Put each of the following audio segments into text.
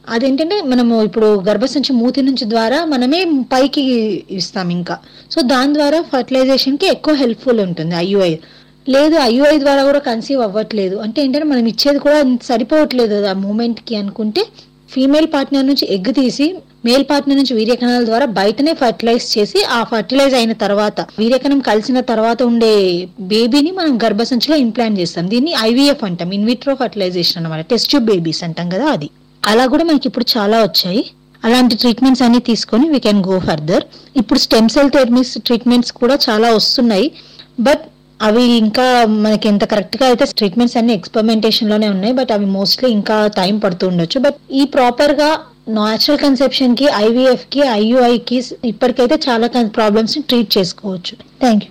అదేంటంటే మనము ఇప్పుడు గర్భసంచి మూతి నుంచి ద్వారా మనమే పైకి ఇస్తాం ఇంకా సో దాని ద్వారా ఫర్టిలైజేషన్ కి ఎక్కువ హెల్ప్ఫుల్ ఉంటుంది ఐయుఐ లేదు ఐయుఐ ద్వారా కూడా కన్సీవ్ అవ్వట్లేదు అంటే ఏంటంటే మనం ఇచ్చేది కూడా సరిపోవట్లేదు ఆ మూమెంట్ కి అనుకుంటే ఫీమేల్ పార్ట్నర్ నుంచి ఎగ్ తీసి మేల్ పార్ట్నర్ నుంచి వీర్యకణాల ద్వారా బయటనే ఫర్టిలైజ్ చేసి ఆ ఫర్టిలైజ్ అయిన తర్వాత వీర్యకణం కలిసిన తర్వాత ఉండే బేబీని మనం గర్భసంచిలో ఇంప్లాంట్ చేస్తాం దీన్ని ఐవీఎఫ్ అంటాం ఇన్విట్రో ఫర్టిలైజేషన్ అనమాట టెస్ట్ ట్యూబ్ బేబీస్ అంటాం కదా అది అలా కూడా మనకి ఇప్పుడు చాలా వచ్చాయి అలాంటి ట్రీట్మెంట్స్ అన్ని తీసుకొని వీ కెన్ గో ఫర్దర్ ఇప్పుడు స్టెమ్ సెల్ థెరపీస్ ట్రీట్మెంట్స్ కూడా చాలా వస్తున్నాయి బట్ అవి ఇంకా మనకి ఎంత కరెక్ట్ గా అయితే ట్రీట్మెంట్స్ అన్ని ఎక్స్పెరిమెంటేషన్ లోనే ఉన్నాయి బట్ అవి మోస్ట్లీ ఇంకా టైం పడుతూ ఉండొచ్చు బట్ ఈ ప్రాపర్ గా నాచురల్ కన్సెప్షన్ కి ఐవీఎఫ్ కి ఐయుఐ కి ఇప్పటికైతే చాలా ప్రాబ్లమ్స్ ని ట్రీట్ చేసుకోవచ్చు థ్యాంక్ యూ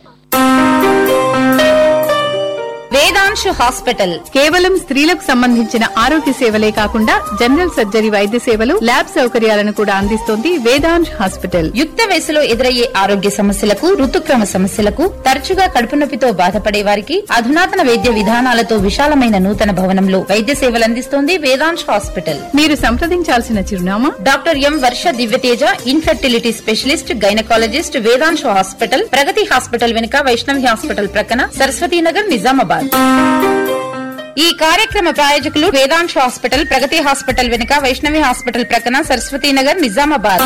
వేదాంశు హాస్పిటల్ కేవలం స్త్రీలకు సంబంధించిన ఆరోగ్య సేవలే కాకుండా జనరల్ సర్జరీ వైద్య సేవలు ల్యాబ్ సౌకర్యాలను కూడా అందిస్తోంది వేదాంశ్ హాస్పిటల్ యుక్త వయసులో ఎదురయ్యే ఆరోగ్య సమస్యలకు ఋతుక్రమ సమస్యలకు తరచుగా కడుపు నొప్పితో బాధపడే వారికి అధునాతన వైద్య విధానాలతో విశాలమైన నూతన భవనంలో వైద్య సేవలు అందిస్తోంది వేదాంశ్ హాస్పిటల్ మీరు సంప్రదించాల్సిన చిరునామా doctor M Varsha Divyateja infertility specialist gynaecologist Vedamshu hospital Pragati hospital వెనుక వైష్ణవి హాస్పిటల్ ప్రక్కన సరస్వతీనగర్ నిజామాబాద్ ఈ కార్యక్రమ ప్రాయోజకులు వేదాంశు హాస్పిటల్ ప్రగతి హాస్పిటల్ వెనుక వైష్ణవి హాస్పిటల్ ప్రక్కన సరస్వతీనగర్ నిజామాబాద్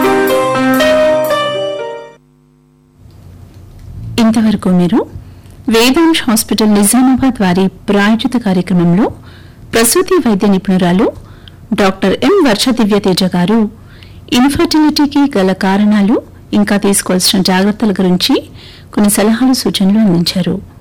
ఇంతవరకు మీరు వేదాంశ్ హాస్పిటల్ నిజామాబాద్ వారి ప్రాయోజిత కార్యక్రమంలో ప్రసూతి వైద్య నిపుణురాలు డాక్టర్ ఎం వర్ష దివ్యతేజ గారు ఇన్ఫర్టిలిటీకి గల కారణాలు ఇంకా తీసుకోవాల్సిన జాగ్రత్తల గురించి కొన్ని సలహాలు సూచనలు అందించారు